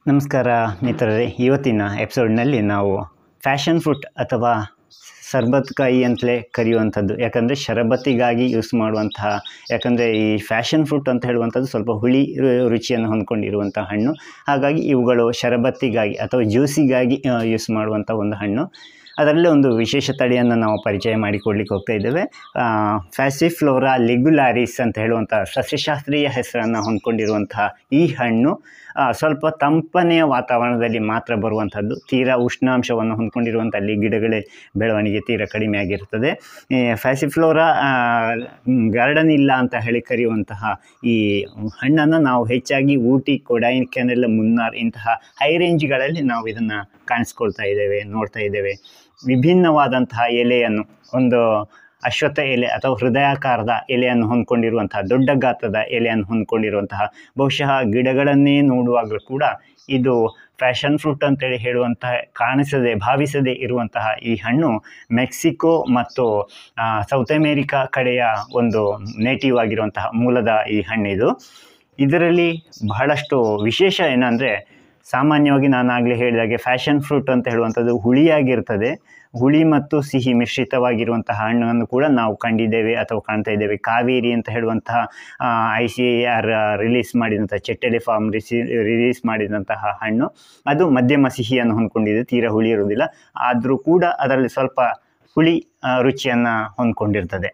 ನಮಸ್ಕಾರ ಮಿತ್ರರೇ ಇವತ್ತಿನ ಎಪಿಸೋಡ್ನಲ್ಲಿ ನಾವು ಫ್ಯಾಷನ್ ಫ್ರೂಟ್ ಅಥವಾ ಸರ್ಬತ್ಕಾಯಿ ಅಂತಲೇ ಕರೆಯುವಂಥದ್ದು ಯಾಕಂದರೆ ಶರಬತ್ತಿಗಾಗಿ ಯೂಸ್ ಮಾಡುವಂತಹ ಯಾಕಂದರೆ ಈ ಫ್ಯಾಷನ್ ಫ್ರೂಟ್ ಅಂತ ಹೇಳುವಂಥದ್ದು ಸ್ವಲ್ಪ ಹುಳಿ ರು- ರುಚಿಯನ್ನು ಹೊಂದ್ಕೊಂಡಿರುವಂಥ ಹಣ್ಣು ಹಾಗಾಗಿ ಇವುಗಳು ಶರಬತ್ತಿಗಾಗಿ ಅಥವಾ ಜ್ಯೂಸಿಗಾಗಿ ಯೂಸ್ ಮಾಡುವಂಥ ಒಂದು ಹಣ್ಣು ಅದರಲ್ಲೇ ಒಂದು ವಿಶೇಷ ತಳಿಯನ್ನು ನಾವು ಪರಿಚಯ ಮಾಡಿಕೊಡ್ಲಿಕ್ಕೆ ಹೋಗ್ತಾ ಇದ್ದೇವೆ ಫ್ಯಾಸಿಫ್ಲೋರಾ ಲಿಗ್ಯುಲಾರಿಸ್ ಅಂತ ಹೇಳುವಂಥ ಸಸ್ಯಶಾಸ್ತ್ರೀಯ ಹೆಸರನ್ನು ಹೊಂದ್ಕೊಂಡಿರುವಂತಹ ಈ ಹಣ್ಣು ಆ, ಸ್ವಲ್ಪ ತಂಪನೆಯ ವಾತಾವರಣದಲ್ಲಿ ಮಾತ್ರ ಬರುವಂಥದ್ದು ತೀರಾ ಉಷ್ಣಾಂಶವನ್ನು ಹೊಂದ್ಕೊಂಡಿರುವಂಥ ಅಲ್ಲಿ ಗಿಡಗಳೇ ಬೆಳವಣಿಗೆ ತೀರಾ ಕಡಿಮೆ ಆಗಿರುತ್ತದೆ ಈ ಫ್ಯಾಸಿಫ್ಲೋರಾ ಗಾರ್ಡನ್ ಇಲ್ಲ ಅಂತ ಹೇಳಿ ಕರೆಯುವಂತಹ ಈ ಹಣ್ಣನ್ನು ನಾವು ಹೆಚ್ಚಾಗಿ ಊಟಿ ಕೊಡೈಕೆನೆಲ್ಲ ಮುನ್ನಾರ್ ಇಂತಹ ಹೈ ರೇಂಜ್ಗಳಲ್ಲಿ ನಾವು ಇದನ್ನು ಕಾಣಿಸ್ಕೊಳ್ತಾ ಇದ್ದೇವೆ ನೋಡ್ತಾ ಇದ್ದೇವೆ ವಿಭಿನ್ನವಾದಂತಹ ಎಲೆಯನ್ನು ಒಂದು ಅಶ್ವತ್ಥ ಎಲೆ ಅಥವಾ ಹೃದಯಾಕಾರದ ಎಲೆಯನ್ನು ಹೊಂದ್ಕೊಂಡಿರುವಂತಹ ದೊಡ್ಡ ಗಾತ್ರದ ಎಲೆಯನ್ನು ಹೊಂದ್ಕೊಂಡಿರುವಂತಹ ಬಹುಶಃ ಗಿಡಗಳನ್ನೇ ನೋಡುವಾಗಲೂ ಕೂಡ ಇದು ಫ್ಯಾಷನ್ ಫ್ರೂಟ್ ಅಂತೇಳಿ ಹೇಳುವಂತಹ ಕಾಣಿಸದೆ ಭಾವಿಸದೇ ಇರುವಂತಹ ಈ ಹಣ್ಣು ಮೆಕ್ಸಿಕೋ ಮತ್ತು ಆ, ಸೌತ್ ಅಮೇರಿಕಾ ಕಡೆಯ ಒಂದು ನೇಟಿವ್ ಆಗಿರುವಂತಹ ಮೂಲದ ಈ ಹಣ್ಣಿದು ಇದರಲ್ಲಿ ಬಹಳಷ್ಟು ವಿಶೇಷ ಏನಂದರೆ ಸಾಮಾನ್ಯವಾಗಿ ನಾನು ಆಗಲೇ ಹೇಳಿದಾಗೆ ಫ್ಯಾಷನ್ ಫ್ರೂಟ್ ಅಂತ ಹೇಳುವಂಥದ್ದು ಹುಳಿಯಾಗಿರ್ತದೆ ಹುಳಿ ಮತ್ತು ಸಿಹಿ ಮಿಶ್ರಿತವಾಗಿರುವಂತಹ ಹಣ್ಣನ್ನು ಕೂಡ ನಾವು ಕಂಡಿದ್ದೇವೆ ಅಥವಾ ಕಾಣ್ತಾ ಇದ್ದೇವೆ ಕಾವೇರಿ ಅಂತ ಹೇಳುವಂತಹ ಐ ಸಿ ಆರ್ ರಿಲೀಸ್ ಮಾಡಿದಂಥ ಚೆಟ್ಟೆಲೆ ಫಾರ್ಮ್ ರಿಸಿ ರಿಲೀಸ್ ಮಾಡಿದಂತಹ ಹಣ್ಣು ಅದು ಮಧ್ಯಮ ಸಿಹಿಯನ್ನು ಹೊಂದ್ಕೊಂಡಿದೆ ತೀರಾ ಹುಳಿ ಇರುವುದಿಲ್ಲ ಆದರೂ ಕೂಡ ಅದರಲ್ಲಿ ಸ್ವಲ್ಪ ಹುಳಿ ಆ, ರುಚಿಯನ್ನು ಹೊಂದ್ಕೊಂಡಿರ್ತದೆ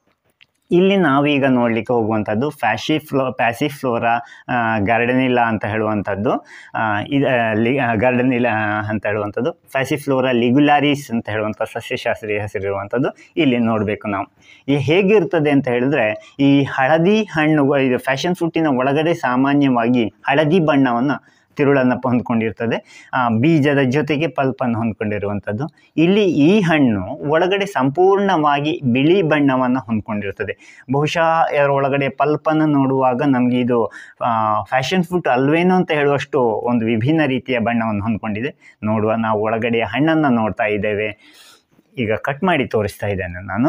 ಇಲ್ಲಿ ನಾವೀಗ ನೋಡಲಿಕ್ಕೆ ಹೋಗುವಂಥದ್ದು ಫ್ಯಾಶಿಫ್ಲೋ ಪ್ಯಾಸಿಫ್ಲೋರಾ ಗಾರ್ಡನಿಲ್ಲ ಅಂತ ಹೇಳುವಂಥದ್ದು ಆ, ಇದು ಲಿ ಗಾರ್ಡನಿಲ್ಲ ಅಂತ ಹೇಳುವಂಥದ್ದು ಫ್ಯಾಸಿಫ್ಲೋರಾ ಲಿಗ್ಯುಲಾರಿಸ್ ಅಂತ ಹೇಳುವಂಥ ಸಸ್ಯಶಾಸ್ತ್ರೀಯ ಹೆಸರಿರುವಂಥದ್ದು ಇಲ್ಲಿ ನೋಡಬೇಕು ನಾವು ಈ ಹೇಗಿರ್ತದೆ ಅಂತ ಹೇಳಿದ್ರೆ ಈ ಹಳದಿ ಹಣ್ಣು ಇದು ಫ್ಯಾಷನ್ ಫ್ರೂಟಿನ ಒಳಗಡೆ ಸಾಮಾನ್ಯವಾಗಿ ಹಳದಿ ಬಣ್ಣವನ್ನು ತಿರುಳನ್ನು ಹೊಂದ್ಕೊಂಡಿರ್ತದೆ ಆ, ಬೀಜದ ಜೊತೆಗೆ ಪಲ್ಪನ್ನು ಹೊಂದ್ಕೊಂಡಿರುವಂಥದ್ದು ಇಲ್ಲಿ ಈ ಹಣ್ಣು ಒಳಗಡೆ ಸಂಪೂರ್ಣವಾಗಿ ಬಿಳಿ ಬಣ್ಣವನ್ನು ಹೊಂದ್ಕೊಂಡಿರ್ತದೆ ಬಹುಶಃ ಇದರ ಒಳಗಡೆ ಪಲ್ಪನ್ನು ನೋಡುವಾಗ ನಮಗೆ ಇದು ಫ್ಯಾಷನ್ ಫ್ರೂಟ್ ಅಲ್ವೇನೋ ಅಂತ ಹೇಳುವಷ್ಟು ಒಂದು ವಿಭಿನ್ನ ರೀತಿಯ ಬಣ್ಣವನ್ನು ಹೊಂದ್ಕೊಂಡಿದೆ ನೋಡುವ ನಾವು ಒಳಗಡೆಯ ಹಣ್ಣನ್ನು ನೋಡ್ತಾ ಇದ್ದೇವೆ ಈಗ ಕಟ್ ಮಾಡಿ ತೋರಿಸ್ತಾ ಇದ್ದೇನೆ ನಾನು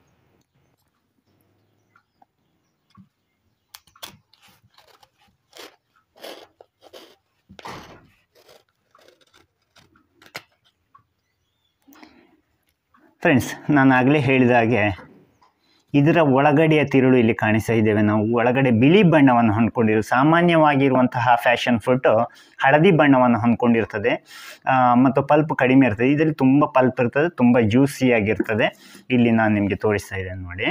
ಫ್ರೆಂಡ್ಸ್ ನಾನು ಆಗಲೇ ಹೇಳಿದ ಹಾಗೆ ಇದರ ಒಳಗಡೆಯ ತಿರುಳು ಇಲ್ಲಿ ಕಾಣಿಸ್ತಾ ಇದ್ದೇವೆ ನಾವು ಒಳಗಡೆ ಬಿಳಿ ಬಣ್ಣವನ್ನು ಹೊಂದ್ಕೊಂಡಿರು ಸಾಮಾನ್ಯವಾಗಿರುವಂತಹ ಫ್ಯಾಷನ್ ಫ್ರೂಟು ಹಳದಿ ಬಣ್ಣವನ್ನು ಹೊಂದ್ಕೊಂಡಿರ್ತದೆ ಆ, ಮತ್ತು ಪಲ್ಪ್ ಕಡಿಮೆ ಇರ್ತದೆ ಇದರಲ್ಲಿ ತುಂಬ ಪಲ್ಪ್ ಇರ್ತದೆ ತುಂಬ ಜ್ಯೂಸಿಯಾಗಿರ್ತದೆ ಇಲ್ಲಿ ನಾನು ನಿಮಗೆ ತೋರಿಸ್ತಾ ಇದ್ದೇನೆ ನೋಡಿ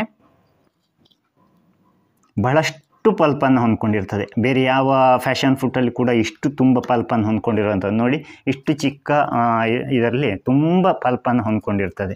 ಬಹಳಷ್ಟು ಪಲ್ಪನ್ನು ಹೊಂದ್ಕೊಂಡಿರ್ತದೆ ಬೇರೆ ಯಾವ ಫ್ಯಾಷನ್ ಫ್ರೂಟಲ್ಲಿ ಕೂಡ ಇಷ್ಟು ತುಂಬ ಪಲ್ಪನ್ನು ಹೊಂದ್ಕೊಂಡಿರುವಂಥದ್ದು ನೋಡಿ ಇಷ್ಟು ಚಿಕ್ಕ ಆ, ಇ- ಇದರಲ್ಲಿ ತುಂಬ ಪಲ್ಪನ್ನು ಹೊಂದ್ಕೊಂಡಿರ್ತದೆ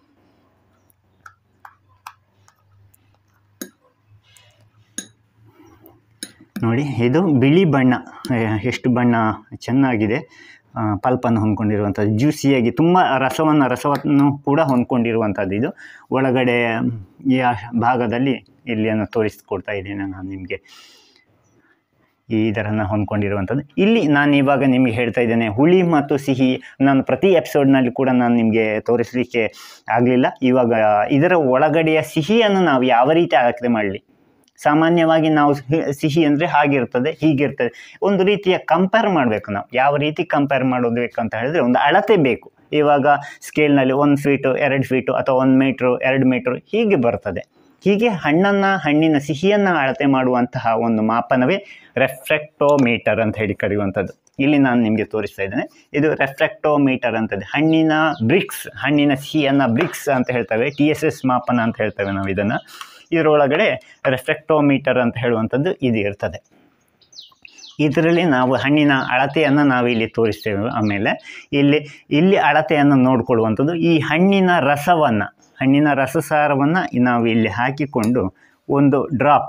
ನೋಡಿ ಇದು ಬಿಳಿ ಬಣ್ಣ ಆ, ಎಷ್ಟು ಬಣ್ಣ ಚೆನ್ನಾಗಿದೆ ಆ, ಪಲ್ಪನ್ನು ಹೊಂದ್ಕೊಂಡಿರುವಂಥದ್ದು ಜ್ಯೂಸಿಯಾಗಿ ತುಂಬ ರಸವನ್ನು ರಸವನ್ನು ಕೂಡ ಹೊಂದ್ಕೊಂಡಿರುವಂಥದ್ದು ಇದು ಒಳಗಡೆ ಈ ಆ ಭಾಗದಲ್ಲಿ ಇಲ್ಲಿಯನ್ನು ತೋರಿಸ್ಕೊಡ್ತಾ ಇದ್ದೇನೆ ನಾನು ನಿಮಗೆ ಈ ಇದರನ್ನು ಹೊಂದ್ಕೊಂಡಿರುವಂಥದ್ದು ಇಲ್ಲಿ ನಾನು ಇವಾಗ ನಿಮಗೆ ಹೇಳ್ತಾ ಇದ್ದೇನೆ ಹುಳಿ ಮತ್ತು ಸಿಹಿ ನಾನು ಪ್ರತಿ ಎಪಿಸೋಡ್ನಲ್ಲಿ ಕೂಡ ನಾನು ನಿಮಗೆ ತೋರಿಸಲಿಕ್ಕೆ ಆಗಲಿಲ್ಲ ಇವಾಗ ಇದರ ಒಳಗಡೆಯ ಸಿಹಿಯನ್ನು ನಾವು ಯಾವ ರೀತಿ ಅಳತೆ ಮಾಡಲಿ ಸಾಮಾನ್ಯವಾಗಿ ನಾವು ಹಿ- ಸಿಹಿ ಅಂದರೆ ಹಾಗಿರ್ತದೆ ಹೀಗಿರ್ತದೆ ಒಂದು ರೀತಿಯ ಕಂಪೇರ್ ಮಾಡಬೇಕು ನಾವು ಯಾವ ರೀತಿ ಕಂಪೇರ್ ಮಾಡೋದು ಬೇಕು ಅಂತ ಹೇಳಿದ್ರೆ ಒಂದು ಅಳತೆ ಬೇಕು ಇವಾಗ ಸ್ಕೇಲ್ನಲ್ಲಿ ಒಂದು ಫೀಟು ಎರಡು ಫೀಟು ಅಥವಾ ಒಂದು ಮೀಟ್ರು ಎರಡು ಮೀಟ್ರು ಹೀಗೆ ಬರ್ತದೆ ಹೀಗೆ ಹಣ್ಣನ್ನು ಹಣ್ಣಿನ ಸಿಹಿಯನ್ನು ಅಳತೆ ಮಾಡುವಂತಹ ಒಂದು ಮಾಪನವೇ ರೆಫ್ರೆಕ್ಟೋಮೀಟರ್ ಅಂತ ಹೇಳಿ ಕರೆಯುವಂಥದ್ದು ಇಲ್ಲಿ ನಾನು ನಿಮಗೆ ತೋರಿಸ್ತಾ ಇದ್ದೇನೆ ಇದು ರೆಫ್ರೆಕ್ಟೋಮೀಟರ್ ಅಂತದೆ ಹಣ್ಣಿನ ಬ್ರಿಕ್ಸ್ ಹಣ್ಣಿನ ಸಿಹಿಯನ್ನು ಬ್ರಿಕ್ಸ್ ಅಂತ ಹೇಳ್ತೇವೆ ಟಿ ಎಸ್ ಎಸ್ ಮಾಪನ ಅಂತ ಹೇಳ್ತೇವೆ ನಾವು ಇದನ್ನು ಇದರೊಳಗಡೆ ರೆಫ್ರೆಕ್ಟೋಮೀಟರ್ ಅಂತ ಹೇಳುವಂಥದ್ದು ಇದು ಇರ್ತದೆ ಇದರಲ್ಲಿ ನಾವು ಹಣ್ಣಿನ ಅಳತೆಯನ್ನು ನಾವು ಇಲ್ಲಿ ತೋರಿಸ್ತೇವೆ ಆಮೇಲೆ ಇಲ್ಲಿ ಇಲ್ಲಿ ಅಳತೆಯನ್ನು ನೋಡಿಕೊಳ್ಳುವಂಥದ್ದು ಈ ಹಣ್ಣಿನ ರಸವನ್ನು ಹಣ್ಣಿನ ರಸಸಾರವನ್ನು ನಾವು ಇಲ್ಲಿ ಹಾಕಿಕೊಂಡು ಒಂದು ಡ್ರಾಪ್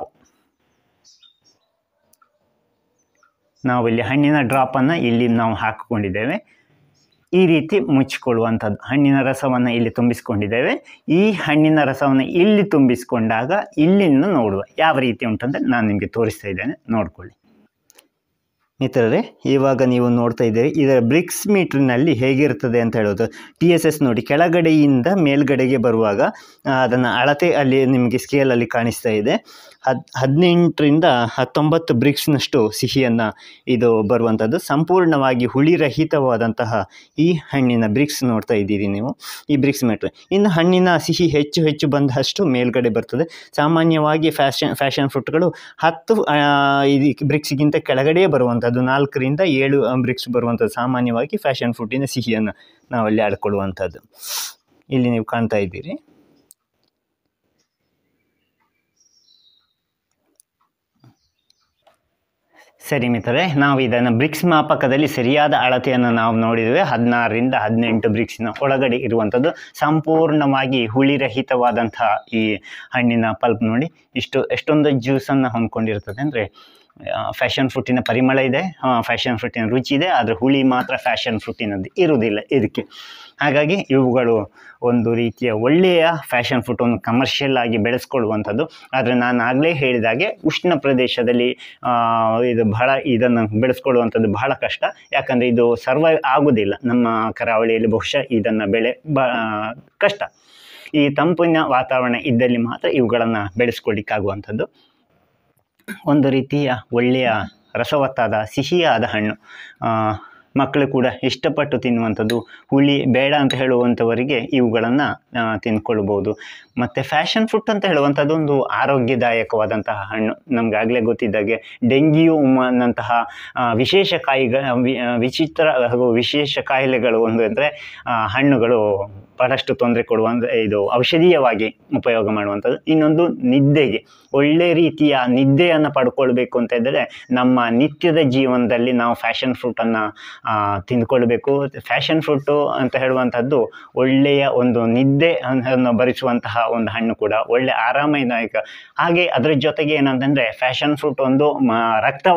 ನಾವು ಇಲ್ಲಿ ಹಣ್ಣಿನ ಡ್ರಾಪನ್ನು ಇಲ್ಲಿ ನಾವು ಹಾಕಿಕೊಂಡಿದ್ದೇವೆ ಈ ರೀತಿ ಮುಚ್ಚಿಕೊಳ್ಳುವಂಥದ್ದು ಹಣ್ಣಿನ ರಸವನ್ನು ಇಲ್ಲಿ ತುಂಬಿಸ್ಕೊಂಡಿದ್ದೇವೆ ಈ ಹಣ್ಣಿನ ರಸವನ್ನು ಇಲ್ಲಿ ತುಂಬಿಸ್ಕೊಂಡಾಗ ಇಲ್ಲಿಂದ ನೋಡುವ ಯಾವ ರೀತಿ ಉಂಟಂದರೆ ನಾನು ನಿಮಗೆ ತೋರಿಸ್ತಾ ಇದ್ದೇನೆ ನೋಡ್ಕೊಳ್ಳಿ ಮಿತ್ರರೇ ಇವಾಗ ನೀವು ನೋಡ್ತಾ ಇದ್ದೀರಿ ಇದರ ಬ್ರಿಕ್ಸ್ ಮೀಟ್ರ್ನಲ್ಲಿ ಹೇಗಿರ್ತದೆ ಅಂತ ಹೇಳೋದು ಟಿ ಎಸ್ ಎಸ್ ನೋಡಿ ಕೆಳಗಡೆಯಿಂದ ಮೇಲ್ಗಡೆಗೆ ಬರುವಾಗ ಅದನ್ನು ಅಳತೆ ಅಲ್ಲಿ ನಿಮಗೆ ಸ್ಕೇಲಲ್ಲಿ ಕಾಣಿಸ್ತಾ ಇದೆ ಹದ್ ಹದಿನೆಂಟರಿಂದ ಹತ್ತೊಂಬತ್ತು ಬ್ರಿಕ್ಸ್ನಷ್ಟು ಸಿಹಿಯನ್ನು ಇದು ಬರುವಂಥದ್ದು ಸಂಪೂರ್ಣವಾಗಿ ಹುಳಿರಹಿತವಾದಂತಹ ಈ ಹಣ್ಣಿನ ಬ್ರಿಕ್ಸ್ ನೋಡ್ತಾ ಇದ್ದೀರಿ ನೀವು ಈ ಬ್ರಿಕ್ಸ್ ಮೀಟ್ರ್ ಇನ್ನು ಹಣ್ಣಿನ ಸಿಹಿ ಹೆಚ್ಚು ಹೆಚ್ಚು ಬಂದಷ್ಟು ಮೇಲ್ಗಡೆ ಬರ್ತದೆ ಸಾಮಾನ್ಯವಾಗಿ ಫ್ಯಾಷನ್ ಫ್ಯಾಷನ್ ಫ್ರೂಟ್ಗಳು ಹತ್ತು ಆ, ಇದು ಬ್ರಿಕ್ಸ್ಗಿಂತ ಕೆಳಗಡೆಯೇ ಬರುವಂಥದ್ದು ನಾಲ್ಕರಿಂದ ಏಳು ಬ್ರಿಕ್ಸ್ ಬರುವಂಥದ್ದು ಸಾಮಾನ್ಯವಾಗಿ ಫ್ಯಾಷನ್ ಫ್ರೂಟಿನ ಸಿಹಿಯನ್ನು ನಾವಲ್ಲಿ ಆಡ್ಕೊಳ್ಳುವಂಥದ್ದು ಇಲ್ಲಿ ನೀವು ಕಾಣ್ತಾ ಇದ್ದೀರಿ ಸರಿ ಮಿತ್ರರೆ ನಾವು ಇದನ್ನು ಬ್ರಿಕ್ಸ್ ಮಾಪಕದಲ್ಲಿ ಸರಿಯಾದ ಅಳತೆಯನ್ನು ನಾವು ನೋಡಿದ್ದೇವೆ ಹದಿನಾರರಿಂದ ಹದಿನೆಂಟು ಬ್ರಿಕ್ಸ್ನ ಒಳಗಡೆ ಇರುವಂಥದ್ದು ಸಂಪೂರ್ಣವಾಗಿ ಹುಳಿರಹಿತವಾದಂತಹ ಈ ಹಣ್ಣಿನ ಪಲ್ಪ್ ನೋಡಿ ಇಷ್ಟು ಎಷ್ಟೊಂದು ಜ್ಯೂಸನ್ನು ಹೊಂದ್ಕೊಂಡಿರ್ತದೆ ಅಂದರೆ ಫ್ಯಾಷನ್ ಫ್ರೂಟಿನ ಪರಿಮಳ ಇದೆ ಫ್ಯಾಷನ್ ಫ್ರೂಟಿನ ರುಚಿ ಇದೆ ಆದರೆ ಹುಳಿ ಮಾತ್ರ ಫ್ಯಾಷನ್ ಫ್ರೂಟಿನದ್ದು ಇರುವುದಿಲ್ಲ ಇದಕ್ಕೆ ಹಾಗಾಗಿ ಇವುಗಳು ಒಂದು ರೀತಿಯ ಒಳ್ಳೆಯ ಫ್ಯಾಷನ್ ಫ್ರೂಟನ್ನು ಕಮರ್ಷಿಯಲ್ ಆಗಿ ಬೆಳೆಸ್ಕೊಳ್ಳುವಂಥದ್ದು ಆದರೆ ನಾನು ಆಗಲೇ ಹೇಳಿದಾಗೆ ಉಷ್ಣ ಪ್ರದೇಶದಲ್ಲಿ ಆ, ಇದು ಬಹಳ ಇದನ್ನು ಬೆಳೆಸ್ಕೊಳ್ಳುವಂಥದ್ದು ಬಹಳ ಕಷ್ಟ ಯಾಕಂದರೆ ಇದು ಸರ್ವೈವ್ ಆಗೋದಿಲ್ಲ ನಮ್ಮ ಕರಾವಳಿಯಲ್ಲಿ ಬಹುಶಃ ಇದನ್ನು ಬೆಳೆ ಬ ಕಷ್ಟ ಈ ತಂಪಿನ ವಾತಾವರಣ ಇದ್ದಲ್ಲಿ ಮಾತ್ರ ಇವುಗಳನ್ನು ಬೆಳೆಸ್ಕೊಳ್ಳಿಕ್ಕಾಗುವಂಥದ್ದು ಒಂದು ರೀತಿಯ ಒಳ್ಳೆಯ ರಸವತ್ತಾದ ಸಿಹಿಯಾದ ಹಣ್ಣು ಆ, ಮಕ್ಕಳು ಕೂಡ ಇಷ್ಟಪಟ್ಟು ತಿನ್ನುವಂಥದ್ದು ಹುಳಿ ಬೇಡ ಅಂತ ಹೇಳುವಂಥವರಿಗೆ ಇವುಗಳನ್ನು ತಿನ್ಕೊಳ್ಬೋದು ಮತ್ತು ಫ್ಯಾಷನ್ ಫ್ರೂಟ್ ಅಂತ ಹೇಳುವಂಥದ್ದು ಒಂದು ಆರೋಗ್ಯದಾಯಕವಾದಂತಹ ಹಣ್ಣು ನಮಗಾಗಲೇ ಗೊತ್ತಿದ್ದಾಗೆ ಡೆಂಗ್ಯೂ ಉಮ್ಮನಂತಹ ಆ, ವಿಶೇಷ ಕಾಯಿಗಳ ವಿ- ಆ, ವಿಚಿತ್ರ ಹಾಗೂ ವಿಶೇಷ ಕಾಯಿಲೆಗಳು ಒಂದು ಅಂದರೆ ಹಣ್ಣುಗಳು ಬಹಳಷ್ಟು ತೊಂದರೆ ಕೊಡುವ ಇದು ಔಷಧೀಯವಾಗಿ ಉಪಯೋಗ ಮಾಡುವಂಥದ್ದು ಇನ್ನೊಂದು ನಿದ್ದೆಗೆ ಒಳ್ಳೆ ರೀತಿಯ ನಿದ್ದೆಯನ್ನು ಪಡ್ಕೊಳ್ಬೇಕು ಅಂತ ಇದ್ದರೆ ನಮ್ಮ ನಿತ್ಯದ ಜೀವನದಲ್ಲಿ ನಾವು ಫ್ಯಾಷನ್ ಫ್ರೂಟನ್ನು ತಿಂದ್ಕೊಳ್ಬೇಕು ಫ್ಯಾಷನ್ ಫ್ರೂಟು ಅಂತ ಹೇಳುವಂಥದ್ದು ಒಳ್ಳೆಯ ಒಂದು ನಿದ್ದೆ ಅನ್ನು ಭರಿಸುವಂತಹ ಒಂದು ಹಣ್ಣು ಕೂಡ ಒಳ್ಳೆ ಆರಾಮದಾಯಕ ಹಾಗೆ ಅದರ ಜೊತೆಗೆ ಏನಂತಂದರೆ ಫ್ಯಾಷನ್ ಫ್ರೂಟ್ ಒಂದು ಮ ರಕ್ತ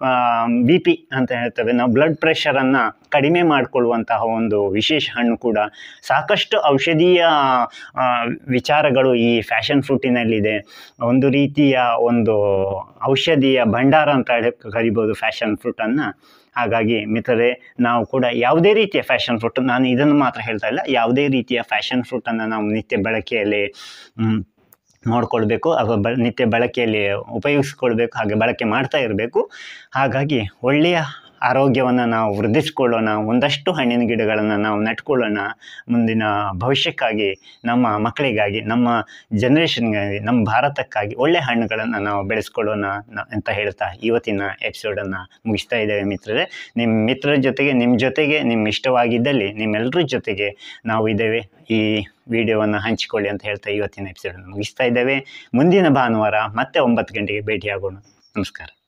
ಬಿ ಪಿ ಅಂತ ಹೇಳ್ತೇವೆ ನಾವು ಬ್ಲಡ್ ಪ್ರೆಷರನ್ನು ಕಡಿಮೆ ಮಾಡಿಕೊಳ್ಳುವಂತಹ ಒಂದು ವಿಶೇಷ ಹಣ್ಣು ಕೂಡ ಸಾಕಷ್ಟು ಔಷಧೀಯ ಆ, ವಿಚಾರಗಳು ಈ ಫ್ಯಾಷನ್ ಫ್ರೂಟಿನಲ್ಲಿದೆ ಒಂದು ರೀತಿಯ ಒಂದು ಔಷಧಿಯ ಭಂಡಾರ ಅಂತ ಹೇಳಿ ಕರಿಬೋದು ಫ್ಯಾಷನ್ ಫ್ರೂಟನ್ನು ಹಾಗಾಗಿ ಮಿತ್ರರೇ ನಾವು ಕೂಡ ಯಾವುದೇ ರೀತಿಯ ಫ್ಯಾಷನ್ ಫ್ರೂಟ್ ನಾನು ಇದನ್ನು ಮಾತ್ರ ಹೇಳ್ತಾ ಇಲ್ಲ ಯಾವುದೇ ರೀತಿಯ ಫ್ಯಾಷನ್ ಫ್ರೂಟನ್ನು ನಾವು ನಿತ್ಯ ಬಳಕೆಯಲ್ಲಿ ಮ್, ನೋಡ್ಕೊಳ್ಬೇಕು ಅಥವಾ ಬ ನಿತ್ಯ ಬಳಕೆಯಲ್ಲಿ ಉಪಯೋಗಿಸ್ಕೊಳ್ಬೇಕು ಹಾಗೆ ಬಳಕೆ ಮಾಡ್ತಾ ಇರಬೇಕು ಹಾಗಾಗಿ ಒಳ್ಳೆಯ ಆರೋಗ್ಯವನ್ನು ನಾವು ವೃದ್ಧಿಸ್ಕೊಳ್ಳೋಣ ಒಂದಷ್ಟು ಹಣ್ಣಿನ ಗಿಡಗಳನ್ನು ನಾವು ನೆಟ್ಕೊಳ್ಳೋಣ ಮುಂದಿನ ಭವಿಷ್ಯಕ್ಕಾಗಿ ನಮ್ಮ ಮಕ್ಕಳಿಗಾಗಿ ನಮ್ಮ ಜನ್ರೇಷನ್ಗಾಗಿ ನಮ್ಮ ಭಾರತಕ್ಕಾಗಿ ಒಳ್ಳೆಯ ಹಣ್ಣುಗಳನ್ನು ನಾವು ಬೆಳೆಸ್ಕೊಳ್ಳೋಣ ನ- ಅಂತ ಹೇಳ್ತಾ ಇವತ್ತಿನ ಎಪಿಸೋಡನ್ನು ಮುಗಿಸ್ತಾ ಇದ್ದೇವೆ ಮಿತ್ರರೇ ನಿಮ್ಮ ಮಿತ್ರರ ಜೊತೆಗೆ ನಿಮ್ಮ ಜೊತೆಗೆ ನಿಮ್ಮ ಇಷ್ಟವಾಗಿದ್ದಲ್ಲಿ ನಿಮ್ಮೆಲ್ಲರ ಜೊತೆಗೆ ನಾವು ಇದ್ದೇವೆ ಈ ವಿಡಿಯೋವನ್ನು ಹಂಚಿಕೊಳ್ಳಿ ಅಂತ ಹೇಳ್ತಾ ಇವತ್ತಿನ ಎಪಿಸೋಡನ್ನು ಮುಗಿಸ್ತಾ ಇದ್ದೇವೆ ಮುಂದಿನ ಭಾನುವಾರ ಮತ್ತೆ ಒಂಬತ್ತು ಗಂಟೆಗೆ ಭೇಟಿಯಾಗೋಣ ನಮಸ್ಕಾರ